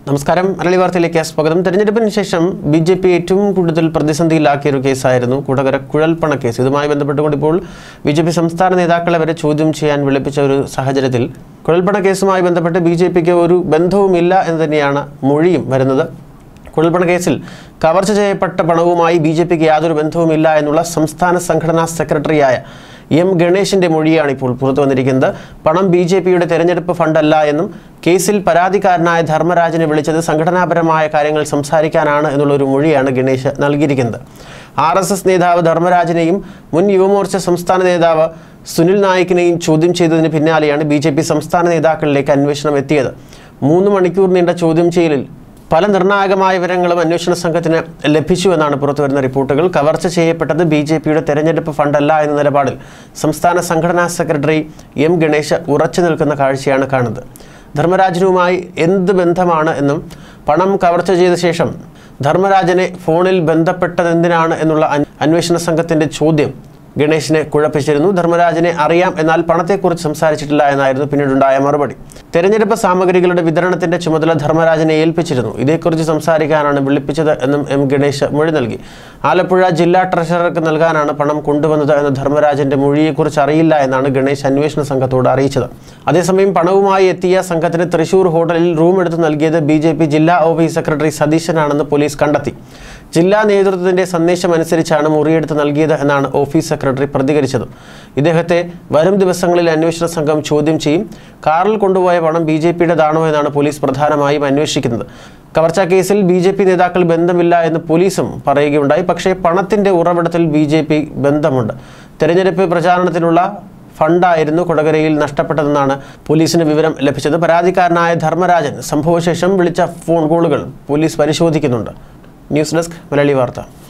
നമസ്കാരം മലയാളി വാർത്തയിലേക്ക് സ്വാഗതം തെരഞ്ഞെടുപ്പിന് ശേഷം ബി ജെ പി ഏറ്റവും കൂടുതൽ പ്രതിസന്ധിയിലാക്കിയ ഒരു കേസായിരുന്നു കൂടകര കുഴൽപ്പണ കേസ് ഇതുമായി ബന്ധപ്പെട്ടുകൊണ്ട് ഇപ്പോൾ ബി ജെ പി സംസ്ഥാന നേതാക്കളെ വരെ ചോദ്യം ചെയ്യാൻ വിളിപ്പിച്ച ഒരു സാഹചര്യത്തിൽ കുഴൽപ്പണ കേസുമായി ബന്ധപ്പെട്ട് ബി ജെ പിക്ക് ഒരു ബന്ധവുമില്ല എന്ന് തന്നെയാണ് മൊഴിയും വരുന്നത് കുഴൽപ്പണ കേസിൽ കവർച്ച ചെയ്യപ്പെട്ട പണവുമായി ബി ജെ പിക്ക് യാതൊരു ബന്ധവുമില്ല എന്നുള്ള സംസ്ഥാന സംഘടനാ സെക്രട്ടറിയായ എം ഗണേഷിന്റെ മൊഴിയാണ് ഇപ്പോൾ പുറത്തു വന്നിരിക്കുന്നത് പണം ബി ജെ പിയുടെ തെരഞ്ഞെടുപ്പ് ഫണ്ടല്ല എന്നും കേസിൽ പരാതിക്കാരനായ ധർമ്മരാജനെ വിളിച്ചത് സംഘടനാപരമായ കാര്യങ്ങൾ സംസാരിക്കാനാണ് എന്നുള്ള ഒരു മൊഴിയാണ് ഗണേഷ് നൽകിയിരിക്കുന്നത് ആർ എസ് എസ് നേതാവ് ധർമ്മരാജനെയും മുൻ യുവമോർച്ച സംസ്ഥാന നേതാവ് സുനിൽ നായിക്കിനെയും ചോദ്യം ചെയ്തതിന് പിന്നാലെയാണ് ബി ജെ പി സംസ്ഥാന നേതാക്കളിലേക്ക് അന്വേഷണം എത്തിയത് മൂന്ന് മണിക്കൂർ നീണ്ട ചോദ്യം ചെയ്യലിൽ പല നിർണായകമായ വിവരങ്ങളും അന്വേഷണ സംഘത്തിന് ലഭിച്ചു എന്നാണ് പുറത്തുവരുന്ന റിപ്പോർട്ടുകൾ കവർച്ച ചെയ്യപ്പെട്ടത് ബി ജെ പിയുടെ തെരഞ്ഞെടുപ്പ് ഫണ്ടല്ല എന്ന നിലപാടിൽ സംസ്ഥാന സംഘടനാ സെക്രട്ടറി എം ഗണേശ് ഉറച്ചു നിൽക്കുന്ന കാഴ്ചയാണ് കാണുന്നത് ധർമ്മരാജനുമായി എന്ത് ബന്ധമാണ് എന്നും പണം കവർച്ച ചെയ്ത ശേഷം ധർമ്മരാജനെ ഫോണിൽ ബന്ധപ്പെട്ടതെന്തിനാണ് എന്നുള്ള അന്- അന്വേഷണ സംഘത്തിന്റെ ചോദ്യം ഗണേഷിനെ കുഴപ്പിച്ചിരുന്നു ധർമ്മരാജനെ അറിയാം എന്നാൽ പണത്തെക്കുറിച്ച് സംസാരിച്ചിട്ടില്ല എന്നായിരുന്നു പിന്നീടുണ്ടായ മറുപടി തെരഞ്ഞെടുപ്പ് സാമഗ്രികളുടെ വിതരണത്തിന്റെ ചുമതല ധർമ്മരാജനെ ഏൽപ്പിച്ചിരുന്നു ഇതേക്കുറിച്ച് സംസാരിക്കാനാണ് വിളിപ്പിച്ചത് എന്നും എം ഗണേഷ് മൊഴി നൽകി ആലപ്പുഴ ജില്ലാ ട്രഷറർക്ക് നൽകാനാണ് പണം കൊണ്ടുവന്നത് എന്ന ധർമ്മരാജന്റെ മൊഴിയെക്കുറിച്ച് അറിയില്ല എന്നാണ് ഗണേഷ് അന്വേഷണ സംഘത്തോട് അറിയിച്ചത് അതേസമയം പണവുമായി എത്തിയ സംഘത്തിന് തൃശൂർ ഹോട്ടലിൽ റൂം എടുത്ത് നൽകിയത് ബി ജില്ലാ ഓഫീസ് സെക്രട്ടറി സതീശനാണെന്ന് പോലീസ് കണ്ടെത്തി ജില്ലാ നേതൃത്വത്തിന്റെ സന്ദേശമനുസരിച്ചാണ് മുറിയെടുത്ത് നൽകിയത് എന്നാണ് ഓഫീസ് സെക്രട്ടറി പ്രതികരിച്ചത് ഇദ്ദേഹത്തെ വരും ദിവസങ്ങളിൽ അന്വേഷണ സംഘം ചോദ്യം ചെയ്യും കാറിൽ കൊണ്ടുപോയ പണം ബി ജെ പിയുടേതാണോ എന്നാണ് പോലീസ് പ്രധാനമായും അന്വേഷിക്കുന്നത് കവർച്ചാ കേസിൽ ബി ജെ പി നേതാക്കൾ ബന്ധമില്ല എന്ന് പോലീസും പറയുകയുണ്ടായി പക്ഷേ പണത്തിന്റെ ഉറവിടത്തിൽ ബി ജെ പി ബന്ധമുണ്ട് തെരഞ്ഞെടുപ്പ് പ്രചാരണത്തിനുള്ള ഫണ്ടായിരുന്നു കൊടകരയിൽ നഷ്ടപ്പെട്ടതെന്നാണ് പോലീസിന് വിവരം ലഭിച്ചത് പരാതിക്കാരനായ ധർമ്മരാജൻ സംഭവശേഷം വിളിച്ച ഫോൺ കോളുകൾ പോലീസ് പരിശോധിക്കുന്നുണ്ട് ന്യൂസ് ഡെസ്ക് മലയാളി വാർത്ത